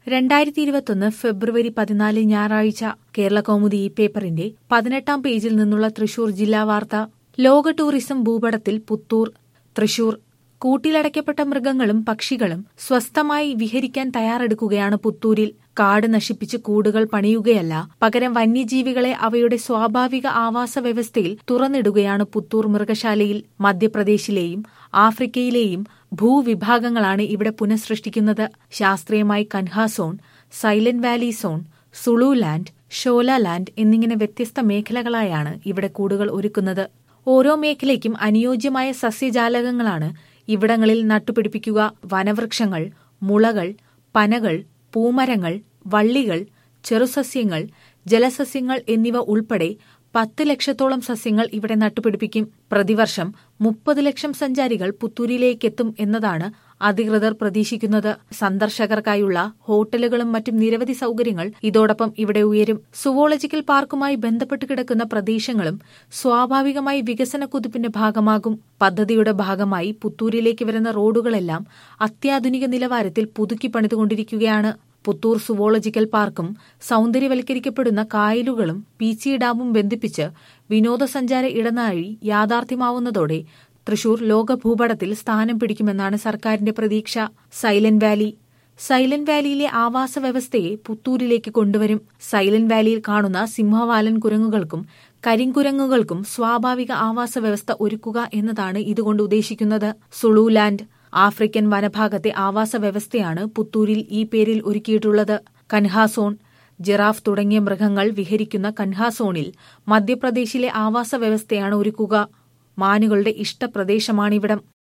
രണ്ടായിരത്തി ഇരുപത്തൊന്ന് ഫെബ്രുവരി പതിനാല് ഞായറാഴ്ച കേരള കൗമുദി ഈ പേപ്പറിന്റെ പതിനെട്ടാം പേജിൽ നിന്നുള്ള തൃശൂർ ജില്ലാ വാർത്ത ലോക ടൂറിസം ഭൂപടത്തിൽ പുത്തൂർ തൃശൂർ കൂട്ടിലടയ്ക്കപ്പെട്ട മൃഗങ്ങളും പക്ഷികളും സ്വസ്ഥമായി വിഹരിക്കാൻ തയ്യാറെടുക്കുകയാണ് പുത്തൂരിൽ കാട് നശിപ്പിച്ച് കൂടുകൾ പണിയുകയല്ല പകരം വന്യജീവികളെ അവയുടെ സ്വാഭാവിക ആവാസ വ്യവസ്ഥയിൽ തുറന്നിടുകയാണ് പുത്തൂർ മൃഗശാലയിൽ മധ്യപ്രദേശിലെയും ആഫ്രിക്കയിലെയും ഭൂവിഭാഗങ്ങളാണ് ഇവിടെ പുനഃസൃഷ്ടിക്കുന്നത് ശാസ്ത്രീയമായി Kanha zone Silent Valley zone Zululand shola land എന്നിങ്ങനെ വ്യത്യസ്ത മേഖലകളായാണ് ഇവിടെ കൂടുകൾ ഒരുക്കുന്നത് ഓരോ മേഖലയ്ക്കും അനുയോജ്യമായ സസ്യജാലകങ്ങളാണ് ഇവിടങ്ങളിൽ നട്ടുപിടിപ്പിക്കുക വനവൃക്ഷങ്ങൾ മുളകൾ പനകൾ പൂമരങ്ങൾ വള്ളികൾ ചെറുസസ്യങ്ങൾ ജലസസ്യങ്ങൾ എന്നിവ ഉൾപ്പെടെ പത്ത് ലക്ഷത്തോളം സസ്യങ്ങൾ ഇവിടെ നട്ടുപിടിപ്പിക്കും പ്രതിവർഷം മുപ്പത് ലക്ഷം സഞ്ചാരികൾ പുത്തൂരിലേക്കെത്തും എന്നതാണ് അധികൃതർ പ്രതീക്ഷിക്കുന്നത് സന്ദർശകർക്കായുള്ള ഹോട്ടലുകളും മറ്റും നിരവധി സൗകര്യങ്ങൾ ഇതോടൊപ്പം ഇവിടെ ഉയരും സുവോളജിക്കൽ പാർക്കുമായി ബന്ധപ്പെട്ട് കിടക്കുന്ന പ്രദേശങ്ങളും സ്വാഭാവികമായി വികസന കുതിപ്പിന്റെ ഭാഗമാകും പദ്ധതിയുടെ ഭാഗമായി പുത്തൂരിലേക്ക് വരുന്ന റോഡുകളെല്ലാം അത്യാധുനിക നിലവാരത്തിൽ പുതുക്കി പണിതുകൊണ്ടിരിക്കുകയാണ് പുത്തൂർ സുവോളജിക്കൽ പാർക്കും സൗന്ദര്യവൽക്കരിക്കപ്പെടുന്ന കായലുകളും പീച്ചി ഡാമും ബന്ധിപ്പിച്ച് വിനോദസഞ്ചാര ഇടനാഴി യാഥാർത്ഥ്യമാവുന്നതോടെ തൃശൂർ ലോകഭൂപടത്തിൽ സ്ഥാനം പിടിക്കുമെന്നാണ് സർക്കാരിന്റെ പ്രതീക്ഷ സൈലന്റ് വാലി സൈലന്റ് വാലിയിലെ ആവാസ വ്യവസ്ഥയെ പുത്തൂരിലേക്ക് കൊണ്ടുവരും സൈലന്റ് വാലിയിൽ കാണുന്ന സിംഹവാലൻ കുരങ്ങുകൾക്കും കരിങ്കുരങ്ങുകൾക്കും സ്വാഭാവിക ആവാസ വ്യവസ്ഥ ഒരുക്കുക എന്നതാണ് ഇതുകൊണ്ട് ഉദ്ദേശിക്കുന്നത് സുളു ലാൻഡ് ആഫ്രിക്കൻ വനഭാഗത്തെ ആവാസ വ്യവസ്ഥയാണ് പുത്തൂരിൽ ഈ പേരിൽ ഒരുക്കിയിട്ടുള്ളത് കൻഹാസോൺ ജിറാഫ് തുടങ്ങിയ മൃഗങ്ങൾ വിഹരിക്കുന്ന കൻഹാസോണിൽ മധ്യപ്രദേശിലെ ആവാസ വ്യവസ്ഥയാണ് ഒരുക്കുക മാനുകളുടെ ഇഷ്ടപ്രദേശമാണിവിടം